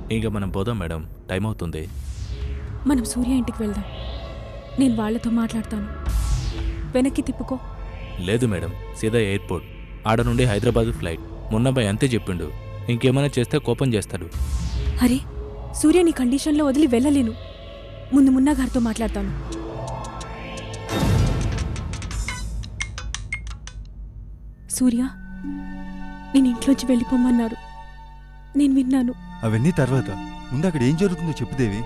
ఇంకా మనం పోదాం మేడం టైం అవుతుంది మనం సూర్య ఇంటికి వెళ్దాం నేను వాళ్ళతో మాట్లాడతాను వెనక్కి తిప్పుకో లేదు మేడం సీదా ఎయిర్పోర్ట్ ఆడ నుండి హైదరాబాద్ ఫ్లైట్ మొన్నబాయ్ అంతే చెప్పిండు ఇంకేమైనా చేస్తే కోపం చేస్తాడు అరే సూర్య నీ కండిషన్లో వదిలి వెళ్ళలేను ముందు మున్నా గారితో మాట్లాడతాను సూర్య నేను ఇంట్లోంచి వెళ్ళిపోమన్నారు నేను విన్నాను అవన్నీ తర్వాత ముందు అక్కడ ఏం జరుగుతుందో చెప్పు దేవి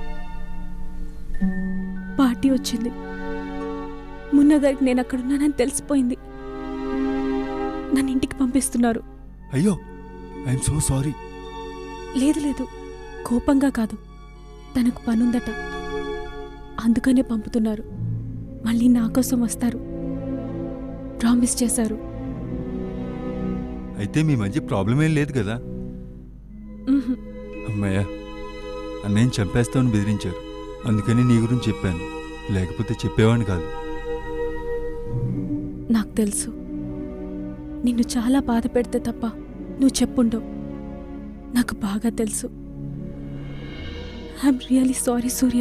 పార్టీ వచ్చింది మున్నా గారికి నేను అక్కడున్నానని తెలిసిపోయింది నన్ను ఇంటికి పంపిస్తున్నారు అయ్యో ఐఎమ్ సో సారీ లేదు లేదు కోపంగా కాదు తనకు పనుందట అందుకనే పంపుతున్నారు మళ్ళీ నా కోసం వస్తారు ప్రామిస్ చేశారు అయితే మీ మధ్య ప్రాబ్లం ఏం లేదు కదా ఉహుం. అమ్మయ్య అన్నయ్యని చంపేస్తామని బెదిరించారు అందుకని నీ గురించి చెప్పాను లేకపోతే చెప్పేవాడిని కాదు నాకు తెలుసు నిన్ను చాలా బాధ పెడితే తప్ప నువ్వు చెప్పుండవు నాకు బాగా తెలుసు ఐఎమ్ రియలీ సారీ సూర్య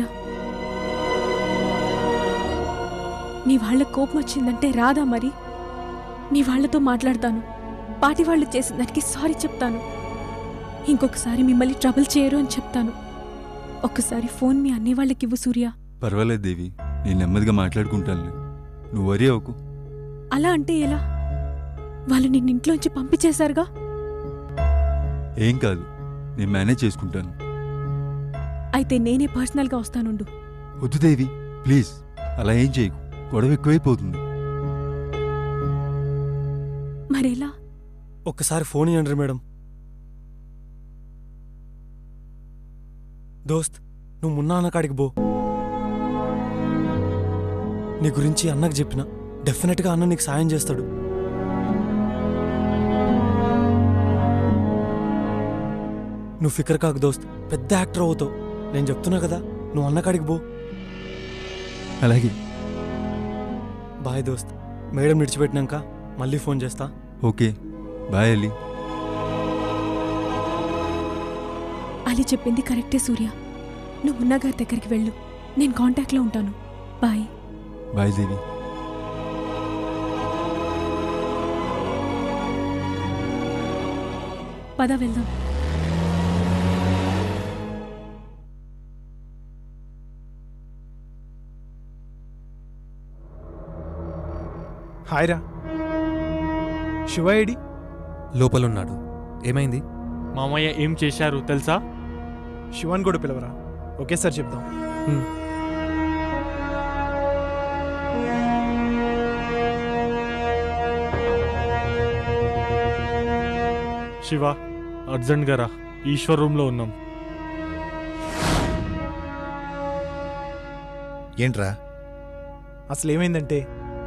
మీ వాళ్ళ కోపం వచ్చిందంటే రాదా మరి మీ వాళ్ళతో మాట్లాడతాను పాటి వాళ్ళు చేసిన దానికి సారీ చెప్తాను ఇంకొకసారి మిమ్మల్ని ట్రబుల్ చేయరు అని చెప్తాను ఒక్కసారి ఫోన్ మీ అన్ని వాళ్ళకి ఇవ్వు సూర్య పర్వాలేదు దేవి నేను నెమ్మదిగా మాట్లాడుకుంటాను నువ్వు వరి అవ్వకు అలా అంటే ఎలా వాళ్ళు నిన్ను ఇంట్లోంచి పంపించేశారుగా ఏం కాదు నేను మేనేజ్ చేసుకుంటాను అయితే నేనే పర్సనల్గా వస్తానుండు వద్దు దేవి ప్లీజ్ అలా ఏం చేయకు గొడవ ఎక్కువైపోతుంది మరెలా ఒక్కసారి ఫోన్ ఇవ్వండి మేడం దోస్త్ నువ్వు మున్నా అన్న కాడికి పో నీ గురించి అన్నకు చెప్పిన డెఫినెట్గా అన్న నీకు సాయం చేస్తాడు నువ్వు ఫికర్ కాకు దోస్త్ పెద్ద యాక్టర్ అవుతావు నేను చెప్తున్నా కదా నువ్వు అన్న కాడికి పో అలాగే బాయ్ దోస్త్ మేడం విడిచిపెట్టినాక మళ్ళీ ఫోన్ చేస్తా ఓకే బాయ్ అలీ అలీ చెప్పింది కరెక్టే సూర్య నువ్వు ఉన్న గారి దగ్గరికి వెళ్ళు నేను కాంటాక్ట్లో ఉంటాను బాయ్ బాయ్ దేవి పద వెళ్దాం హాయ్ రా శివ ఏడి లోపలున్నాడు ఏమైంది మామయ్య ఏం చేశారు తెలుసా శివాన్ కూడా పిలవరా ఒకేసారి చెప్దాం శివ అర్జెంట్గా రా ఈశ్వర్ రూమ్లో ఉన్నాం ఏంట్రా అసలు ఏమైందంటే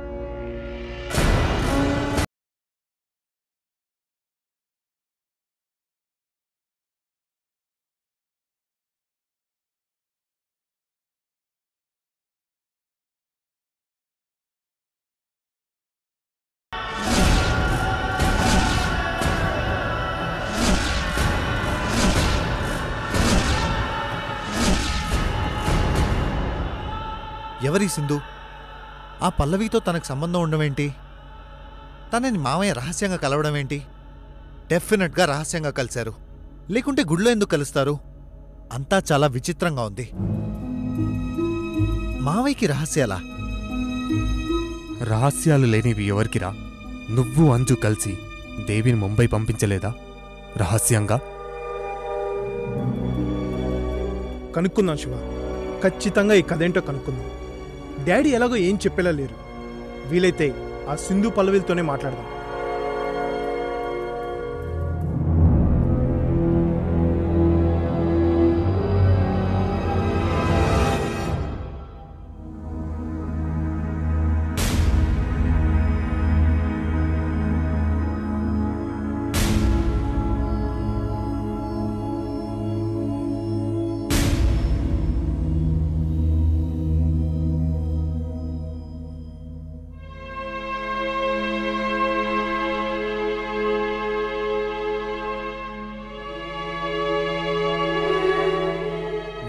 ఎవరి సింధు ఆ పల్లవితో తనకు సంబంధం ఉండమేంటి తనని మామయ్య రహస్యంగా కలవడం ఏంటి డెఫినెట్గా రహస్యంగా కలిశారు లేకుంటే గుడిలో ఎందుకు కలుస్తారు అంతా చాలా విచిత్రంగా ఉంది మావయ్యకి రహస్యాలా రహస్యాలు లేనివి ఎవరికిరా నువ్వు అంజు కలిసి దేవిని ముంబై పంపించలేదా రహస్యంగా కనుక్కుందాం శివ ఖచ్చితంగా ఈ కథ ఏంటో కనుక్కుందాం డాడీ ఎలాగో ఏం చెప్పేలా లేరు వీలైతే ఆ సింధు పల్లవిలతోనే మాట్లాడదాం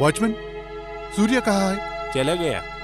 वॉचमैन सूर्य कहाँ है చలే గయా